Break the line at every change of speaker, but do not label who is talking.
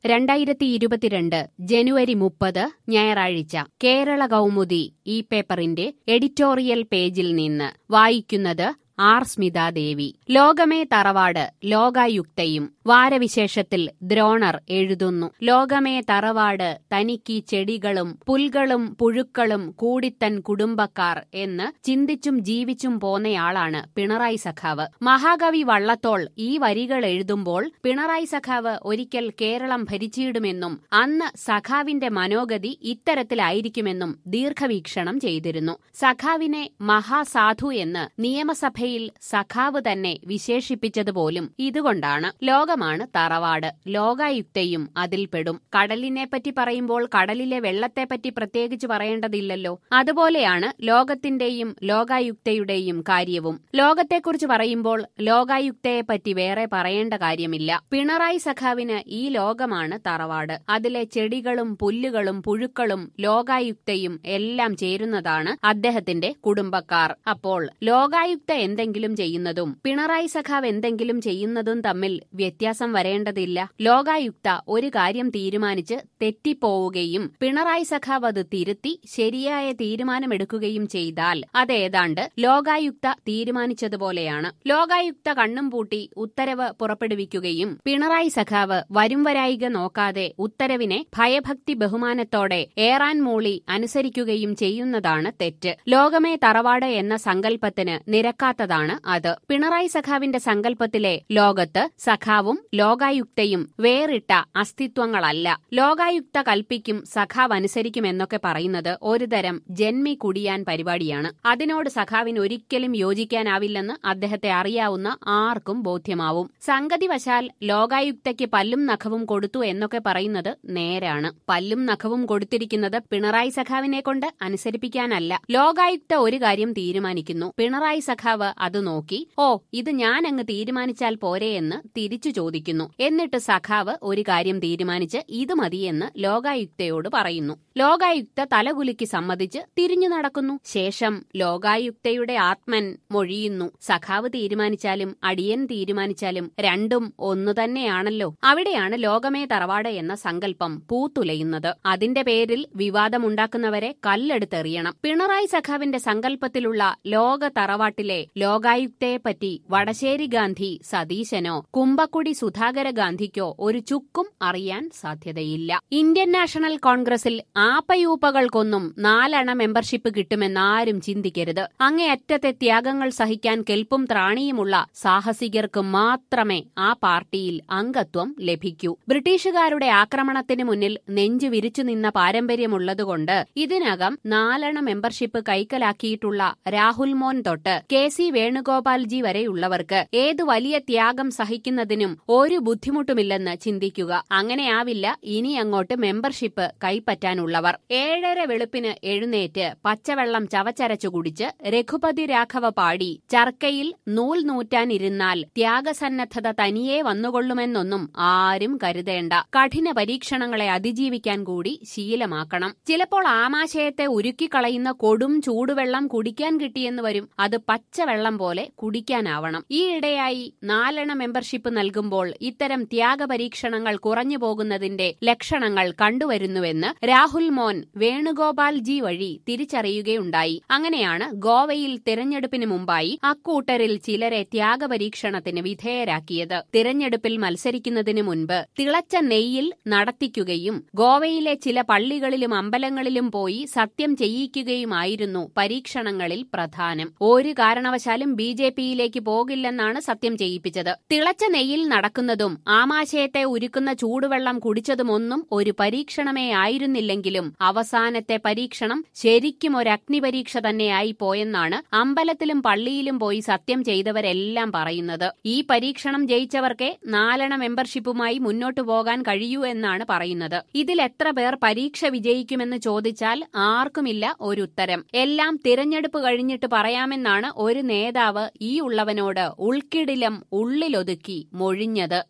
രണ്ടായിരത്തി ഇരുപത്തിരണ്ട് ജനുവരി മുപ്പത് ഞായറാഴ്ച കേരള കൗമുദി ഈ പേപ്പറിന്റെ എഡിറ്റോറിയൽ പേജിൽ നിന്ന് വായിക്കുന്നത് ആർ സ്മിതാദേവി ലോകമേ തറവാട് ലോകായുക്തയും വാരവിശേഷത്തിൽ ദ്രോണർ എഴുതുന്നു ലോകമേ തറവാട് തനിക്ക് ചെടികളും പുൽകളും പുഴുക്കളും കൂടിത്തൻ കുടുംബക്കാർ എന്ന് ചിന്തിച്ചും ജീവിച്ചും പോന്നയാളാണ് പിണറായി സഖാവ് മഹാകവി വള്ളത്തോൾ ഈ വരികൾ എഴുതുമ്പോൾ പിണറായി സഖാവ് ഒരിക്കൽ കേരളം ഭരിച്ചിടുമെന്നും അന്ന് സഖാവിന്റെ മനോഗതി ഇത്തരത്തിലായിരിക്കുമെന്നും ദീർഘവീക്ഷണം ചെയ്തിരുന്നു സഖാവിനെ മഹാസാധു എന്ന് നിയമസഭയിൽ സഖാവ് തന്നെ വിശേഷിപ്പിച്ചതുപോലും ഇതുകൊണ്ടാണ് ലോകമാണ് തറവാട് ലോകായുക്തയും അതിൽപ്പെടും കടലിനെപ്പറ്റി പറയുമ്പോൾ കടലിലെ വെള്ളത്തെപ്പറ്റി പ്രത്യേകിച്ച് പറയേണ്ടതില്ലല്ലോ അതുപോലെയാണ് ലോകത്തിന്റെയും ലോകായുക്തയുടെയും കാര്യവും ലോകത്തെക്കുറിച്ച് പറയുമ്പോൾ ലോകായുക്തയെപ്പറ്റി വേറെ പറയേണ്ട കാര്യമില്ല പിണറായി സഖാവിന് ഈ ലോകമാണ് തറവാട് അതിലെ ചെടികളും പുല്ലുകളും പുഴുക്കളും ലോകായുക്തയും എല്ലാം ചേരുന്നതാണ് അദ്ദേഹത്തിന്റെ കുടുംബക്കാർ അപ്പോൾ ലോകായുക്ത എന്തെങ്കിലും ചെയ്യുന്നതും പിണറായി സഖാവ് എന്തെങ്കിലും ചെയ്യുന്നതും തമ്മിൽ വ്യത്യാസം വരേണ്ടതില്ല ലോകായുക്ത ഒരു കാര്യം തീരുമാനിച്ച് തെറ്റിപ്പോവുകയും പിണറായി സഖാവ് അത് തിരുത്തി ശരിയായ തീരുമാനമെടുക്കുകയും ചെയ്താൽ അതേതാണ്ട് ലോകായുക്ത തീരുമാനിച്ചതുപോലെയാണ് ലോകായുക്ത കണ്ണും പൂട്ടി ഉത്തരവ് പുറപ്പെടുവിക്കുകയും പിണറായി സഖാവ് വരും വരായിക നോക്കാതെ ഉത്തരവിനെ ഭയഭക്തി ബഹുമാനത്തോടെ ഏറാൻ മൂളി അനുസരിക്കുകയും ചെയ്യുന്നതാണ് തെറ്റ് ലോകമേ തറവാട് എന്ന സങ്കല്പത്തിന് നിരക്കാത്തതാണ് അത് പിണറായി സഖാവിന്റെ സങ്കല്പത്തിലെ ലോകത്ത് സഖാവും ലോകായുക്തയും വേറിട്ട അസ്തിത്വങ്ങളല്ല ലോകായുക്ത കൽപ്പിക്കും സഖാവ് അനുസരിക്കുമെന്നൊക്കെ പറയുന്നത് ഒരുതരം ജന്മി കുടിയാൻ പരിപാടിയാണ് അതിനോട് സഖാവിന് ഒരിക്കലും യോജിക്കാനാവില്ലെന്ന് അദ്ദേഹത്തെ അറിയാവുന്ന ആർക്കും ബോധ്യമാവും സംഗതി വശാൽ ലോകായുക്തയ്ക്ക് പല്ലും നഖവും കൊടുത്തു എന്നൊക്കെ പറയുന്നത് നേരാണ് പല്ലും നഖവും കൊടുത്തിരിക്കുന്നത് പിണറായി സഖാവിനെ കൊണ്ട് അനുസരിപ്പിക്കാനല്ല ലോകായുക്ത ഒരു കാര്യം തീരുമാനിക്കുന്നു പിണറായി സഖാവ് അത് നോക്കി ഓ ഇത് ഞാൻ അങ്ങ് തീരുമാനിച്ചാൽ പോരെ എന്ന് തിരിച്ചു ചോദിക്കുന്നു എന്നിട്ട് സഖാവ് ഒരു കാര്യം തീരുമാനിച്ച് ഇത് മതിയെന്ന് ലോകായുക്തയോട് പറയുന്നു ലോകായുക്ത തലകുലുക്കി സമ്മതിച്ച് തിരിഞ്ഞു നടക്കുന്നു ശേഷം ലോകായുക്തയുടെ ആത്മൻ മൊഴിയുന്നു സഖാവ് തീരുമാനിച്ചാലും അടിയൻ തീരുമാനിച്ചാലും രണ്ടും ഒന്നു തന്നെയാണല്ലോ അവിടെയാണ് ലോകമേ തറവാട് എന്ന സങ്കല്പം പൂത്തുലയുന്നത് അതിന്റെ പേരിൽ വിവാദമുണ്ടാക്കുന്നവരെ കല്ലെടുത്തെറിയണം പിണറായി സഖാവിന്റെ സങ്കല്പത്തിലുള്ള ലോക തറവാട്ടിലെ ലോകായുക്തയെപ്പറ്റി വടശ്ശേരി ഗാന്ധി സതീശനോ കുമ്പക്കുടി സുധാകര ഗാന്ധിക്കോ ഒരു ചുക്കും അറിയാൻ സാധ്യതയില്ല ഇന്ത്യൻ നാഷണൽ കോൺഗ്രസിൽ ആപ്പയൂപ്പകൾക്കൊന്നും നാലെണ്ണ മെമ്പർഷിപ്പ് കിട്ടുമെന്നാരും ചിന്തിക്കരുത് അങ്ങേയറ്റത്തെ ത്യാഗങ്ങൾ സഹിക്കാൻ കെൽപ്പും ത്രാണിയുമുള്ള സാഹസികർക്ക് മാത്രമേ ആ പാർട്ടിയിൽ അംഗത്വം ലഭിക്കൂ ബ്രിട്ടീഷുകാരുടെ ആക്രമണത്തിന് മുന്നിൽ നെഞ്ചു വിരിച്ചു നിന്ന പാരമ്പര്യമുള്ളതുകൊണ്ട് ഇതിനകം നാലെണ്ണ മെമ്പർഷിപ്പ് കൈക്കലാക്കിയിട്ടുള്ള രാഹുൽ മോൻ തൊട്ട് കെ സി വേണുഗോപാൽജി വരെയുള്ളവർക്ക് ഏതു വലിയ ത്യാഗം സഹിക്കുന്നതിനും ഒരു ബുദ്ധിമുട്ടുമില്ലെന്ന് ചിന്തിക്കുക അങ്ങനെയാവില്ല ഇനി അങ്ങോട്ട് മെമ്പർഷിപ്പ് കൈപ്പറ്റാനുള്ളവർ ഏഴര വെളുപ്പിന് എഴുന്നേറ്റ് പച്ചവെള്ളം ചവച്ചരച്ചു കുടിച്ച് രഘുപതി രാഘവ പാടി ചർക്കയിൽ നൂൽ നൂറ്റാനിരുന്നാൽ ത്യാഗസന്നദ്ധത തനിയെ വന്നുകൊള്ളുമെന്നൊന്നും ആരും കരുതേണ്ട കഠിന പരീക്ഷണങ്ങളെ അതിജീവിക്കാൻ കൂടി ശീലമാക്കണം ചിലപ്പോൾ ആമാശയത്തെ ഉരുക്കിക്കളയുന്ന കൊടും ചൂടുവെള്ളം കുടിക്കാൻ കിട്ടിയെന്ന് വരും അത് പച്ചവെള്ളം പോലെ കുടിക്കാനാവണം ഈയിടെയായി നാലെണ്ണ മെമ്പർഷിപ്പ് നൽകുമ്പോൾ ഇത്തരം ത്യാഗപരീക്ഷണങ്ങൾ കുറഞ്ഞു പോകുന്നതിന്റെ ലക്ഷണങ്ങൾ കണ്ടുവരുന്നുവെന്ന് രാഹുൽ മോൻ വേണുഗോപാൽ ജി വഴി തിരിച്ചറിയുകയുണ്ടായി അങ്ങനെയാണ് ഗോവയിൽ തിരഞ്ഞെടുപ്പിന് മുമ്പായി അക്കൂട്ടരിൽ ചിലരെ ത്യാഗപരീക്ഷണത്തിന് വിധേയരാക്കിയത് തിരഞ്ഞെടുപ്പിൽ മത്സരിക്കുന്നതിന് മുൻപ് തിളച്ച നെയ്യിൽ നടത്തിക്കുകയും ഗോവയിലെ ചില പള്ളികളിലും അമ്പലങ്ങളിലും പോയി സത്യം ചെയ്യിക്കുകയുമായിരുന്നു പരീക്ഷണങ്ങളിൽ പ്രധാനം ഒരു കാരണവശാലും ബി ജെ പിയിലേക്ക് പോകില്ലെന്നാണ് സത്യം ചെയ്യിപ്പിച്ചത് തിളച്ച നെയ്യിൽ നടക്കുന്നതും ആമാശയത്തെ ഉരുക്കുന്ന ചൂടുവെള്ളം കുടിച്ചതുമൊന്നും ഒരു പരീക്ഷണമേ ആയിരുന്നില്ലെങ്കിലും അവസാനത്തെ പരീക്ഷണം ശരിക്കും ഒരു അഗ്നിപരീക്ഷ തന്നെയായി പോയെന്നാണ് അമ്പലത്തിലും പള്ളിയിലും പോയി സത്യം ചെയ്തവരെല്ലാം പറയുന്നത് ഈ പരീക്ഷണം ജയിച്ചവർക്കെ നാലെണ്ണ മെമ്പർഷിപ്പുമായി മുന്നോട്ടു പോകാൻ കഴിയൂ എന്നാണ് പറയുന്നത് ഇതിൽ എത്ര പേർ പരീക്ഷ വിജയിക്കുമെന്ന് ചോദിച്ചാൽ ആർക്കുമില്ല ഒരു ഉത്തരം എല്ലാം തിരഞ്ഞെടുപ്പ് കഴിഞ്ഞിട്ട് പറയാമെന്നാണ് ഒരു നേതാവ് ഈ ഉള്ളവനോട് ഉൾക്കിടിലം ഉള്ളിലൊതുക്കി മൊഴിഞ്ഞത്